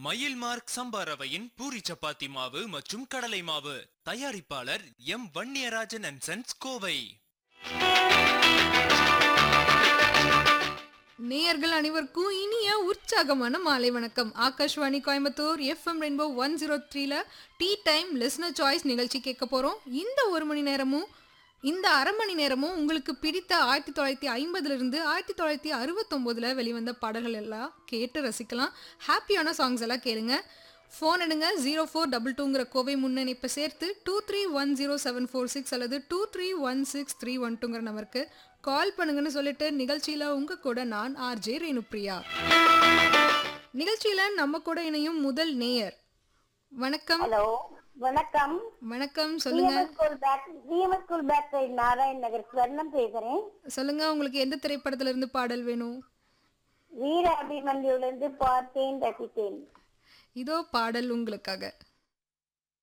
மயில் மார்க் சம்பா ரவையின் பூரி சப்பாத்தி மாவு மற்றும் கடலை மாவு தயாரிப்பாளர் M Vanniyarajan and sons Kovai நேயர்கள் அனைவருக்கும் இனிய உற்சாகமான மாலை வணக்கம் Akashvani Coimbatore FM rainbow one zero த்ரீல டீ டைம் லிஸ்னர் சாய்ஸ் நிகழ்ச்சி கேட்க போகிறோம் இந்த ஒரு மணி நேரமும் இந்த அரை மணி நேரமும் உங்களுக்கு பிடித்த ஆயிரத்தி தொள்ளாயிரத்தி ஐம்பதுலேருந்து ஆயிரத்தி தொள்ளாயிரத்தி அறுபத்தொம்போதில் வெளிவந்த பாடல்கள் எல்லாம் கேட்டு ரசிக்கலாம் ஹாப்பியான சாங்ஸ் எல்லாம் கேளுங்க ஃபோன் எடுங்க ஜீரோ ஃபோர் டபுள் டூங்கிற கோவை முன்னணிப்பை சேர்த்து two three one zero seven four six அல்லது two three one six three one டூங்கிற நம்பருக்கு கால் பண்ணுங்கன்னு சொல்லிட்டு நிகழ்ச்சியில் உங்கள் கூட நான் ஆர்ஜே ரேணுப்ரியா நிகழ்ச்சியில் நம்ம கூட இணையும் முதல் நேயர் வணக்கம் ஹலோ வணக்கம் வணக்கம் சொல்லுங்க CMS school bag CMS school bag side Narayan Nagar Swarnam பேசுறேன் சொல்லுங்க உங்களுக்கு எந்த திரைப்படத்துல இருந்து பாடல் வேணும் வீர அபிமன்யுல இருந்து பார்த்தேன் ரசித்தேன் இதோ பாடல் உங்களுக்காக